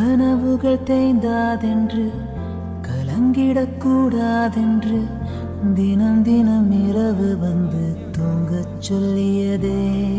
கனவுகள் தேய்ந்தாதென்று கலங்கிடக்கூடாதென்று தினம் தினம் இரவு வந்து தூங்கச் சொல்லியதே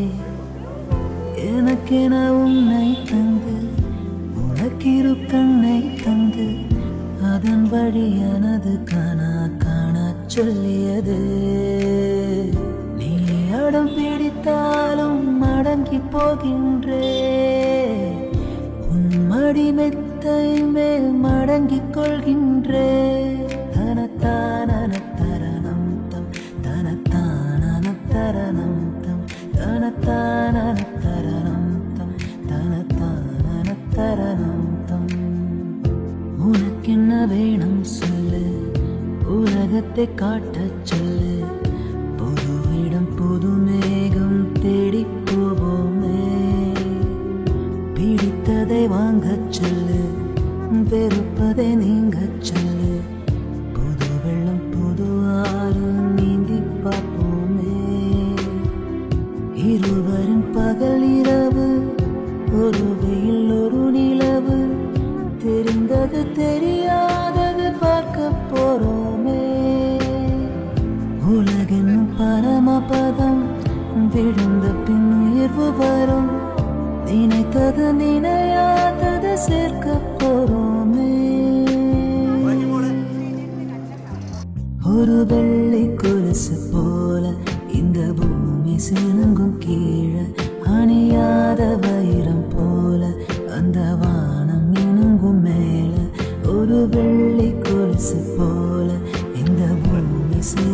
எனக்கென உன்னை தந்து உனக்கிரு கண்ணை தந்து அதன் வழி எனது காணா காணச் சொல்லியது நீ அடம் பிடித்தாலும் அடங்கி போகின்றே உன் மடி மெத்தை மேல் மடங்கிக் கொள்கின்றே தனத்தான தரணம் தம் தனத்தான தரணம் தம் தனத்தான தரணம் தம் தனத்தான தரணம் தம் உனக்கென்ன வேணும் சொல்லு உலகத்தை காட்டச் சொல்லு புது இடம் புது மேகம் தேடிப் போவோமே பிடித்ததை வாங்கச் சொல்லு வெறுப்பதை நீங்கச் சொல்லு புது வெள்ளம் புது ஆறு நீந்தி பார்ப்போமே இருவரும் பகல் இரவு ஒரு வெயில் ஒரு நிலவு தெரிந்தது தெரியாதது பார்க்க போறோமே உலகென்னும் பரமபதம் விழுந்த பின் உயர்வு வரும் நினைத்தது நினையாதது சேர்க்க போறோமே ஒரு வெள்ளி கொலுசு போல இந்த பூமி சினுங்கும் கீழே அணியாத வைரம் போல அந்த வானம் மினுங்கும் மேல ஒரு வெள்ளி கொலுசு போல இந்த பூமி சினுங்கும்